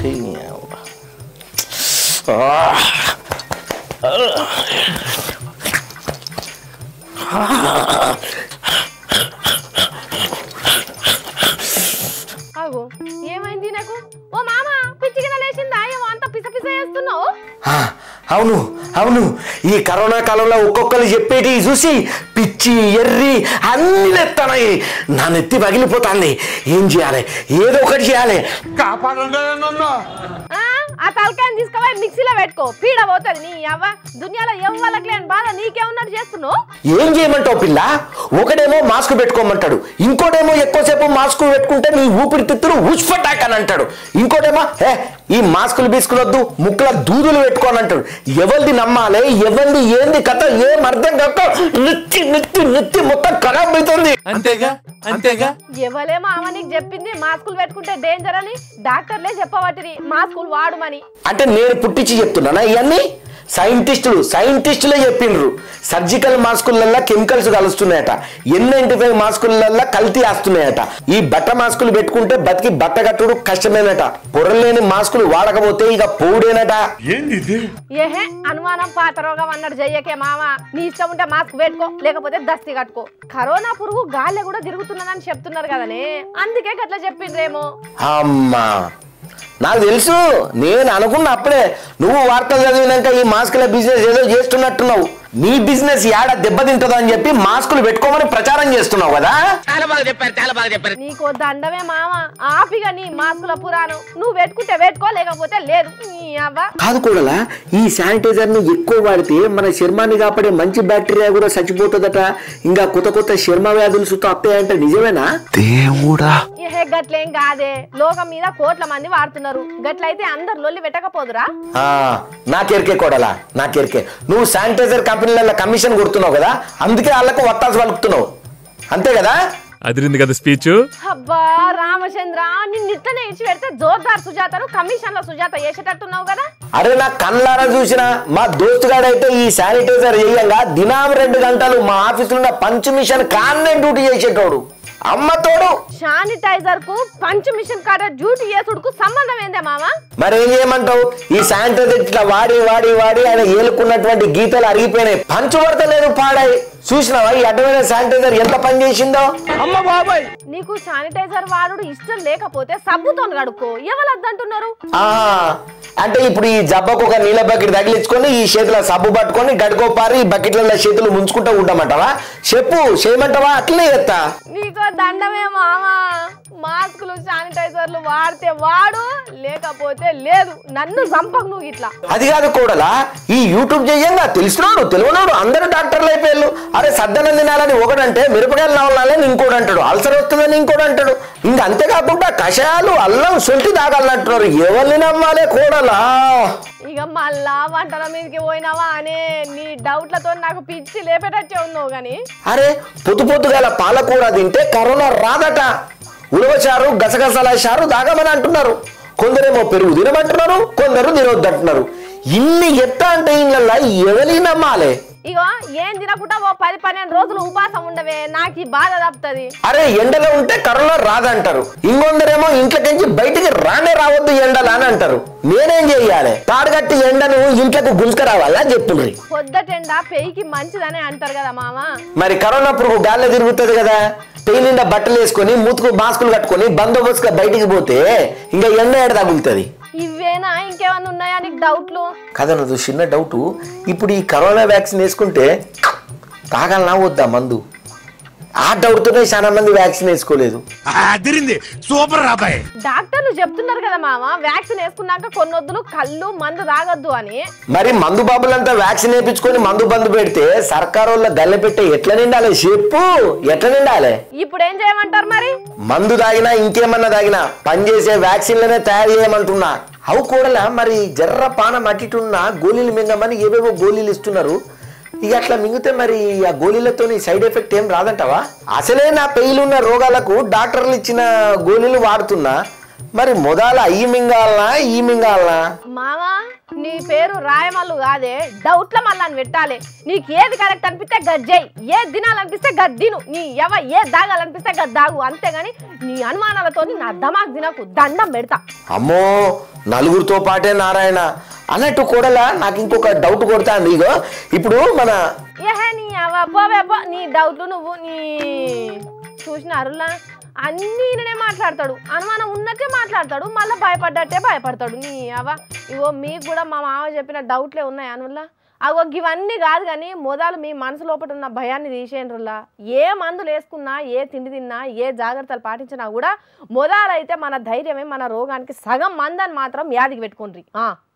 అగో ఏమైంది నాకు ఓ మామ పిచ్చిగిన లేచిందా ఏమో అంత పిస పిస చేస్తున్నావు ఆ, అవును అవును ఈ కరోనా కాలంలో ఒక్కొక్కరు చెప్పేటి చూసి పిచ్చి ఎర్రి అన్ని నెత్తనాయి నా నెత్తి పగిలిపోతుంది ఏం చేయాలి ఏదో ఒకటి చేయాలి ఆ, ఆ తలకాయని తీసుకుపోయి మిక్సీలో పెట్టుకో పీడ పోతుంది నీ అవ్వ దునియాలో ఎవ్వలకి లేని బాధ నీకే ఉన్నట్టు చేస్తున్నావు ఏం చేయమంటావు పిల్ల ఒకడేమో మాస్క్ పెట్టుకోమంటాడు ఇంకోటేమో ఎక్కువసేపు మాస్క్ పెట్టుకుంటే నీ ఊపిరితిత్తులు ఉష్పటాక్ అని అంటాడు ఇంకోటేమో హే ఈ మాస్కులు బీసుకునొద్దు ముక్కుల దూదులు పెట్టుకోని అంటాడు ఎవరిది నమ్మాలి ఎవరిది ఏంది కథ ఏం అర్థం కాక నెత్తి నెత్తి నెత్తి మొత్తం ఖరాబ్ అవుతుంది అంతేగా అంతేగా ఎవలే మామ నీకు చెప్పింది మాస్కులు పెట్టుకుంటే డేంజర్ అని డాక్టర్లే చెప్పబట్టిరి మాస్కులు వాడమని అంటే నేను పుట్టించి చెప్తున్నానా ఇవన్నీ సైంటిస్టులు సైంటిస్టులే చెప్పిండ్రు సర్జికల్ మాస్కులల్లో కెమికల్స్ కలుస్తున్నాయట ఎన్ నైన్టీ ఫైవ్ మాస్కులల్లో కల్తీ వస్తున్నాయట ఈ బట్ట మాస్కులు పెట్టుకుంటే బతికి బట్ట కట్టుడు కష్టమేనట పొరలేని మాస్కులు వాడకపోతే ఇక పౌడేనట ఏహే అనుమానం పాత రోగం అన్నాడు జయ్యకే మామ నీ ఇష్టం ఉంటే మాస్క్ పెట్టుకో లేకపోతే దస్తి కట్టుకో కరోనా పురుగు గాలి కూడా తిరుగుతున్నదని చెప్తున్నారు కదనే అందుకే గట్లా చెప్పిండ్రేమో అమ్మా నాకు తెలుసు నేను అనుకున్న అప్పుడే నువ్వు వార్తలు చదివినాక ఈ మాస్కుల బిజినెస్ ఏదో చేస్తున్నట్టున్నావు నీ బిజినెస్ యాడ దెబ్బతింటుందో అని చెప్పి మాస్కులు పెట్టుకోమని ప్రచారం చేస్తున్నావు కదా నీకో దండమే మామ ఆపిగా నీ మాస్కుల పురాణం నువ్వు పెట్టుకుంటే పెట్టుకో లేకపోతే లేదు నీ అవ్వ కాదు కూడా ఈ శానిటైజర్ ని ఎక్కువ వాడితే మన చర్మాన్ని కాపాడే మంచి బ్యాక్టీరియా కూడా చచ్చిపోతుందట ఇంకా కొత్త కొత్త చర్మ వ్యాధులు సుతా అప్పాయంటే నిజమేనా దేవుడా ఏహే గట్లేం కాదే లోకం మీద కోట్ల మంది వాడుతున్నారు గట్లయితే అందరు లొల్లి పెట్టకపోదురా ఆ, నాకెరికే కోడలా నాకెరికే నువ్వు శానిటైజర్ కంపెనీలలో కమిషన్ కొడుతున్నావు కదా అందుకే వాళ్ళకు వత్తాసు పలుకుతున్నావు అంతే కదా అదిరింది కదా స్పీచ్ అబ్బా రామచంద్ర నిన్ను ఇట్లనే ఇచ్చి పెడితే జోర్దార్ సుజాతను కమిషన్ల సుజాత వేసేటట్టున్నావు కదా అరే నా కళ్ళారా చూసిన మా దోస్తుగాడైతే ఈ శానిటైజర్ చేయంగా దినాం రెండు గంటలు మా ఆఫీసులో ఉన్న పంచ్ మిషన్ కాన్నే డ్యూటీ చేసేటోడు అమ్మ తోడు శానిటైజర్ కు పంచ్ మిషన్ కాడ డ్యూటీ చేసుడుకు సంబంధం ఏందే మామ మరి ఏం చేయమంటావు ఈ శానిటైజర్ ఇట్లా వాడి వాడి వాడి ఆయన ఏలుకున్నటువంటి గీతలు అరిగిపోయినాయి పంచవర్తలేదు పాడాయి చూసినావా ఈ అడ్డమైన శానిటైజర్ ఎంత పని చేసిందో నీకు శానిటైజర్ వాడుడు ఇష్టం లేకపోతే సబ్బుతో కడుక్కో ఎవరద్దంటున్నారు ఆ అంటే ఇప్పుడు ఈ జబ్బకు ఒక నీళ్ళ బకెట్ తగిలించుకొని ఈ చేతిలో సబ్బు పట్టుకొని గడుకోపారి ఈ బకెట్లలో చేతులు ముంచుకుంటూ ఉంటామంటావా చెప్పు చేయమంటావా అట్లనే చేస్తా నీకో దండమే మామ మాస్కులు శానిటైజర్లు వాడితే వాడు లేకపోతే లేదు నన్ను చంపకు నువ్వు ఇట్లా అది కాదు కూడలా ఈ యూట్యూబ్ చేయంగా తెలిసినాడు తెలియనాడు అందరూ డాక్టర్లు అయిపోయారు అరే సద్దనం తినాలని ఒకడంటే మిరపకాయలు నవ్వాలని ఇంకోటి అంటాడు అల్సర్ వస్తుందని ఇంకోటి అంటాడు ఇంకా అంతేకాకుండా కషాయాలు అల్లం సొంటి తాగాలంటున్నారు ఎవరిని నమ్మాలే కూడలా ఇక మళ్ళా వంటల మీదకి పోయినావా అనే నీ డౌట్లతో నాకు పిచ్చి లేపేటట్టే ఉన్నావు గాని అరే పొద్దు పొద్దుగాల పాలకూర తింటే కరోనా రాదట ఉలవచారు గసగసాల చారు తాగమని అంటున్నారు కొందరేమో పెరుగు తినమంటున్నారు కొందరు తినొద్దంటున్నారు ఇన్ని ఎత్త అంటే ఇళ్ళల్లా ఎవరి నమ్మాలే ఇగో ఏం తినకుండా ఓ పది పన్నెండు రోజులు ఉపాసం ఉండవే నాకు ఈ బాధ తప్పుతుంది అరే ఎండలో ఉంటే కరోనా రాదంటారు ఇంకొందరేమో ఇంట్లోకించి బయటికి రానే రావద్దు ఎండలు అని అంటారు నేనేం చెయ్యాలి తాడుగట్టి ఎండను ఇంట్లోకి గుంజుక రావాలా చెప్పుండ్రి పొద్దటెండ పెయికి మంచిదని అంటారు కదా మామ మరి కరోనా పురుగు గాల్లో తిరుగుతుంది కదా పెయి నిండా బట్టలు వేసుకొని మూతుకు మాస్కులు కట్టుకొని బందోబస్తుగా బయటికి పోతే ఇంకా ఎండ ఏడ తగులుతుంది ఇవేనా ఇంకేమన్నా ఉన్నాయా నీకు డౌట్లు కదా నాది చిన్న డౌట్ ఇప్పుడు ఈ కరోనా వ్యాక్సిన్ వేసుకుంటే తాగాలనా వద్దా మందు ఆ డౌట్తోనే చాలా మంది వ్యాక్సిన్ వేసుకోలేదు అదిరింది సూపర్ రాబాయ్ డాక్టర్లు చెప్తున్నారు కదా మామ వ్యాక్సిన్ వేసుకున్నాక కొన్నొద్దులు కళ్ళు మందు తాగొద్దు అని మరి మందు బాబులంతా వ్యాక్సిన్ వేయించుకొని మందు బందు పెడితే సర్కారు వాళ్ళ గల్లె పెట్టే ఎట్లా నిండాలి చెప్పు ఎట్లా నిండాలి ఇప్పుడు ఏం చేయమంటారు మరి మందు తాగినా ఇంకేమన్నా తాగినా పనిచేసే వ్యాక్సిన్లనే తయారు చేయమంటున్నా అవు కూడా మరి జర్ర పానం అట్టిటున్న గోళీలు మింగమని ఏవేవో గోళీలు ఇస్తున్నారు ఇక అట్లా మింగితే మరి ఆ గోళీలతో సైడ్ ఎఫెక్ట్ ఏం రాదంటావా అసలే నా పెయిలున్న రోగాలకు డాక్టర్లు ఇచ్చిన గోళీలు వాడుతున్నా మరి మొదల అయ్యి మింగాలనా ఈ మింగాలనా మామ నీ పేరు రాయమల్లు కాదే డౌట్ల మళ్ళీ అని పెట్టాలి నీకు ఏది కరెక్ట్ అనిపిస్తే గజ్జేయి ఏది తినాలనిపిస్తే గద్దిను నీ ఎవ ఏది దాగాలనిపిస్తే గద్దాగు అంతేగాని నీ అనుమానాలతో నా దమాక్ తినకు దండం పెడతా అమ్మో నలుగురితో పాటే నారాయణ అన్నట్టు కూడలా నాకు ఇంకొక డౌట్ కొడతాంది ఇగో ఇప్పుడు మన ఏహే నీ అవ్వ పోవే పో నీ డౌట్లు నువ్వు నీ చూసిన అరులా అన్నీ ఈయననే మాట్లాడతాడు అనుమానం ఉన్నట్టే మాట్లాడతాడు మళ్ళీ భయపడ్డట్టే భయపడతాడు నీ అవ్వ ఇగో మీకు కూడా మా మామ చెప్పిన డౌట్లే ఉన్నాయి అనుల్లా అగో ఇవన్నీ కాదు కానీ మొదలు మీ మనసు లోపల ఉన్న భయాన్ని తీసేయండిలా ఏ మందులు వేసుకున్నా ఏ తిండి తిన్నా ఏ జాగ్రత్తలు పాటించినా కూడా మొదలైతే మన ధైర్యమే మన రోగానికి సగం మందని మాత్రం యాదికి పెట్టుకోండి